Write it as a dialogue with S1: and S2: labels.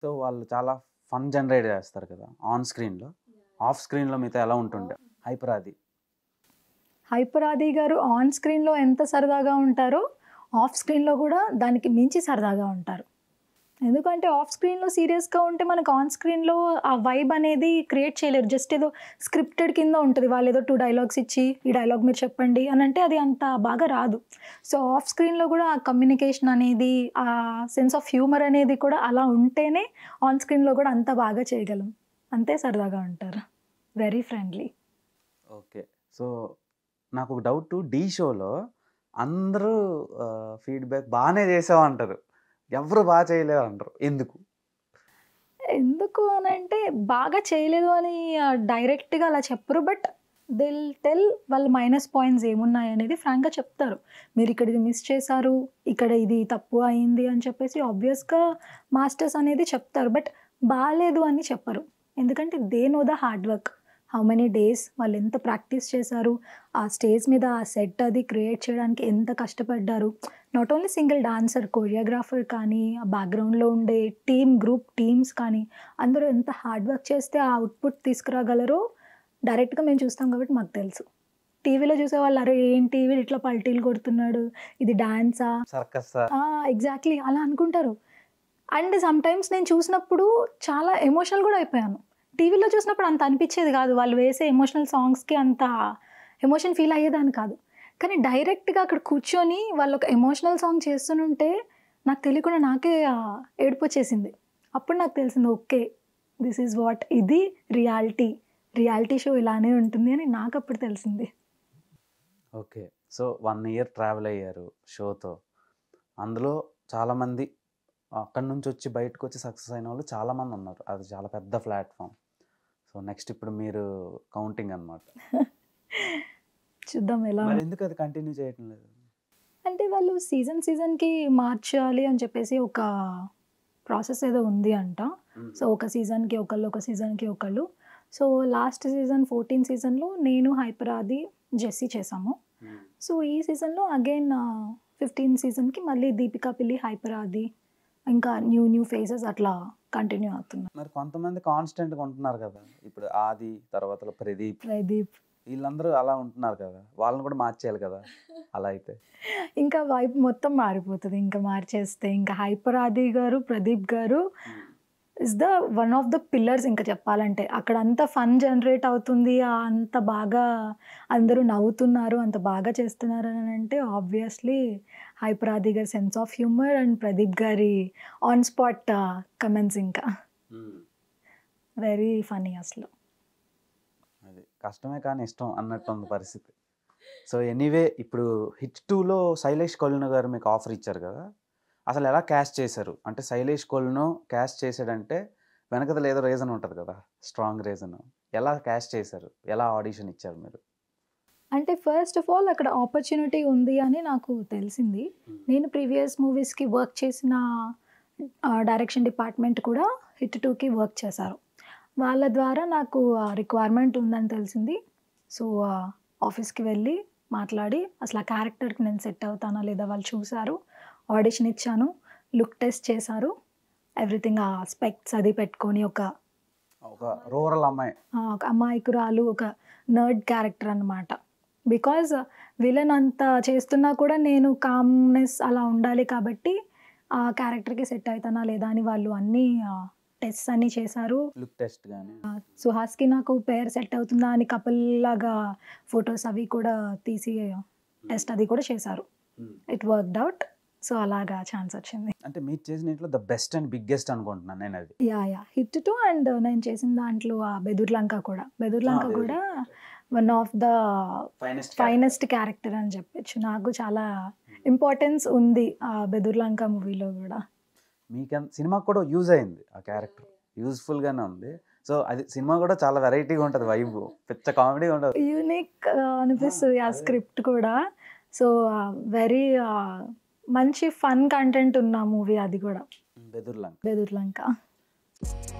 S1: So వాళ్ళు చాలా fun generate చేస్తారు కదా ఆన్ స్క్రీన్లో ఆఫ్ స్క్రీన్లో మీతో ఎలా ఉంటుండే హైపర్ అది
S2: హైపర్ ఆది గారు ఆన్ స్క్రీన్లో ఎంత సరదాగా ఉంటారో ఆఫ్ స్క్రీన్లో కూడా దానికి మించి సరదాగా ఉంటారు ఎందుకంటే ఆఫ్ స్క్రీన్లో సీరియస్గా ఉంటే మనకు ఆన్ స్క్రీన్లో ఆ వైబ్ అనేది క్రియేట్ చేయలేరు జస్ట్ ఏదో స్క్రిప్టెడ్ కింద ఉంటుంది వాళ్ళు ఏదో టూ డైలాగ్స్ ఇచ్చి ఈ డైలాగ్ మీరు చెప్పండి అని అంటే అది అంత బాగా రాదు సో ఆఫ్ స్క్రీన్లో కూడా ఆ కమ్యూనికేషన్ అనేది ఆ సెన్స్ ఆఫ్ హ్యూమర్ అనేది కూడా అలా ఉంటేనే ఆన్ స్క్రీన్లో కూడా అంత బాగా చేయగలం అంతే సరదాగా ఉంటారు వెరీ ఫ్రెండ్లీ
S1: ఓకే సో నాకు ఒక డౌట్ డీ షోలో అందరూ ఫీడ్బ్యాక్ బాగానే చేసావు అంటారు ఎవరు బాగా చేయలేదు అంటారు ఎందుకు
S2: ఎందుకు అని అంటే బాగా చేయలేదు అని డైరెక్ట్గా అలా చెప్పరు బట్ దిల్ టెల్ వాళ్ళ మైనస్ పాయింట్స్ ఏమున్నాయి అనేది ఫ్రాంక్గా చెప్తారు మీరు ఇక్కడ ఇది మిస్ చేశారు ఇక్కడ ఇది తప్పు అయింది అని చెప్పేసి ఆబ్వియస్గా మాస్టర్స్ అనేది చెప్తారు బట్ బాగాలేదు అని చెప్పరు ఎందుకంటే they know the hard work how many days వాళ్ళు ఎంత ప్రాక్టీస్ చేశారు ఆ స్టేజ్ మీద ఆ సెట్ అది క్రియేట్ చేయడానికి ఎంత కష్టపడ్డారు not only single dancer choreographer కానీ ఆ బ్యాక్గ్రౌండ్లో ఉండే టీమ్ గ్రూప్ టీమ్స్ కానీ అందరూ ఎంత హార్డ్ వర్క్ చేస్తే ఆ అవుట్పుట్ తీసుకురాగలరో డైరెక్ట్గా మేము చూస్తాం కాబట్టి మాకు తెలుసు టీవీలో చూసే వాళ్ళు అరే ఏంటి వీడు ఇట్లా పల్టీలు కొడుతున్నాడు ఇది డాన్సా
S1: సర్కస్
S2: ఎగ్జాక్ట్లీ అలా అనుకుంటారు అండ్ సమ్ టైమ్స్ నేను చూసినప్పుడు చాలా ఎమోషనల్ కూడా అయిపోయాను టీవీలో చూసినప్పుడు అంత అనిపించేది కాదు వాళ్ళు వేసే ఎమోషనల్ సాంగ్స్కి అంత ఎమోషన్ ఫీల్ అయ్యేదాన్ని కాదు కానీ డైరెక్ట్గా అక్కడ కూర్చొని వాళ్ళు ఒక ఎమోషనల్ సాంగ్ చేస్తుంటే నాకు తెలియకుండా నాకే ఆ, ఏడుపు వచ్చేసింది అప్పుడు నాకు తెలిసింది ఓకే దిస్ ఈజ్ వాట్ ఇది రియాలిటీ రియాలిటీ షో ఇలానే ఉంటుంది అని నాకు అప్పుడు తెలిసింది
S1: okay so one year travel అయ్యారు షోతో అందులో చాలామంది అక్కడి నుంచి వచ్చి బయటకు వచ్చి సక్సెస్ అయిన వాళ్ళు చాలామంది ఉన్నారు అది చాలా పెద్ద ప్లాట్ఫామ్ సో నెక్స్ట్ ఇప్పుడు మీరు కౌంటింగ్ అనమాట
S2: చూద్దాం ఎలా
S1: మరి ఎందుకు అది కంటిన్యూ చేయటం లేదు
S2: అంటే వాళ్ళు సీజన్ సీజన్కి మార్చాలి అని చెప్పేసి ఒక ప్రాసెస్ ఏదో ఉంది అంట సో ఒక సీజన్కి ఒకళ్ళు ఒక సీజన్కి ఒకళ్ళు సో లాస్ట్ సీజన్ ఫోర్టీన్ సీజన్లో నేను హైపర్ ఆది జెస్సీ చేసాము సో ఈ సీజన్లో అగైన్ ఫిఫ్టీన్ సీజన్కి మళ్ళీ దీపికా పిల్లి హైపర్ ఆది ఇంకా న్యూ న్యూ ఫేసెస్ అట్లా కంటిన్యూ అవుతున్నాయి
S1: మరి కొంతమంది కాన్స్టెంట్గా ఉంటున్నారు కదా ఇప్పుడు ఆది తర్వాత ప్రదీప్
S2: ప్రదీప్
S1: వీళ్ళందరూ అలా ఉంటున్నారు కదా వాళ్ళని కూడా మార్చేయాలి కదా అలా అయితే
S2: ఇంకా వైపు మొత్తం మారిపోతుంది ఇంకా మార్చేస్తే ఇంకా హైపర్ ఆది గారు ప్రదీప్ గారు is the one of the pillars ఇంకా చెప్పాలంటే అక్కడ అంత ఫన్ జనరేట్ అవుతుంది ఆ అంత బాగా అందరూ నవ్వుతున్నారు అంత బాగా చేస్తున్నారు అని అంటే ఆబ్వియస్లీ హైపరాది గారి sense of humour and Pradeep గారి ఆన్ స్పాట్ కమెంట్స్ ఇంకా వెరీ ఫనీ అసలు
S1: అది కష్టమే కానీ ఇష్టం అన్నట్టు ఉంది పరిస్థితి సో ఎనీవే ఇప్పుడు హిట్ టూలో శైలేష్ కొల్లిన గారు మీకు ఆఫర్ ఇచ్చారు కదా అసలు ఎలా క్యాష్ చేశారు అంటే శైలేష్ కొల్లిను క్యాష్ చేశాడంటే వెనకదల ఏదో రీజన్ ఉంటుంది కదా స్ట్రాంగ్ రీజన్ ఎలా క్యాష్ చేశారు ఎలా ఆడిషన్ ఇచ్చారు మీరు
S2: అంటే ఫస్ట్ ఆఫ్ ఆల్ అక్కడ ఆపర్చునిటీ ఉంది అని నాకు తెలిసింది నేను ప్రీవియస్ మూవీస్కి వర్క్ చేసిన డైరెక్షన్ డిపార్ట్మెంట్ కూడా హిట్ టూకి వర్క్ చేశారు వాళ్ళ ద్వారా నాకు రిక్వైర్మెంట్ ఉందని తెలిసింది సో ఆఫీస్కి వెళ్ళి మాట్లాడి అసలు ఆ క్యారెక్టర్కి నేను సెట్ అవుతానా లేదా వాళ్ళు చూశారు ఆడిషన్ ఇచ్చాను లుక్ టెస్ట్ చేశారు ఎవ్రీథింగ్ ఆ స్పెక్ట్స్ అది పెట్టుకొని ఒక
S1: ఒక రూరల్ అమ్మాయి
S2: ఆ, ఒక అమాయకురాలు ఒక నర్డ్ క్యారెక్టర్ అన్నమాట బికాజ్ విలన్ అంత చేస్తున్నా కూడా నేను కామ్నెస్ అలా ఉండాలి కాబట్టి ఆ క్యారెక్టర్కి సెట్ అవుతానా లేదా అని వాళ్ళు అన్ని టెస్ట్ అన్ని చేశారు
S1: లుక్ టెస్ట్ కానీ
S2: సుహాస్కి నాకు పేరు సెట్ అవుతుందా అని కపుల్ లాగా ఫొటోస్ అవి కూడా తీసి టెస్ట్ అది కూడా చేశారు ఇట్ వర్క్డ్ అవుట్ సో అలాగా ఛాన్స్ వచ్చింది
S1: అంటే మీరు చేసిన ఇంట్లో ద బెస్ట్ అండ్ బిగ్గెస్ట్ అనుకుంటున్నాను నేను అది
S2: yeah yeah hit two and నేను చేసిన దాంట్లో ఆ బెదుర్లంక కూడా బెదుర్లంక
S1: బెదుర్లంక.
S2: కూడా one of the
S1: finest
S2: finest character అని చెప్పొచ్చు నాకు చాలా ఇంపార్టెన్స్ ఉంది ఆ బెదుర్లంక మూవీలో కూడా
S1: మీకు సినిమాకి కూడా యూజ్ అయింది ఆ క్యారెక్టర్ యూజ్ఫుల్గానే ఉంది సో అది సినిమా కూడా చాలా వెరైటీగా ఉంటుంది వైబ్ పిచ్చ కామెడీగా ఉంటుంది
S2: యూనిక్ అనిపిస్తుంది ఆ స్క్రిప్ట్ కూడా సో వెరీ మంచి ఫన్ కంటెంట్ ఉన్న మూవీ అది కూడా
S1: బెదుర్లంక
S2: బెదుర్లంక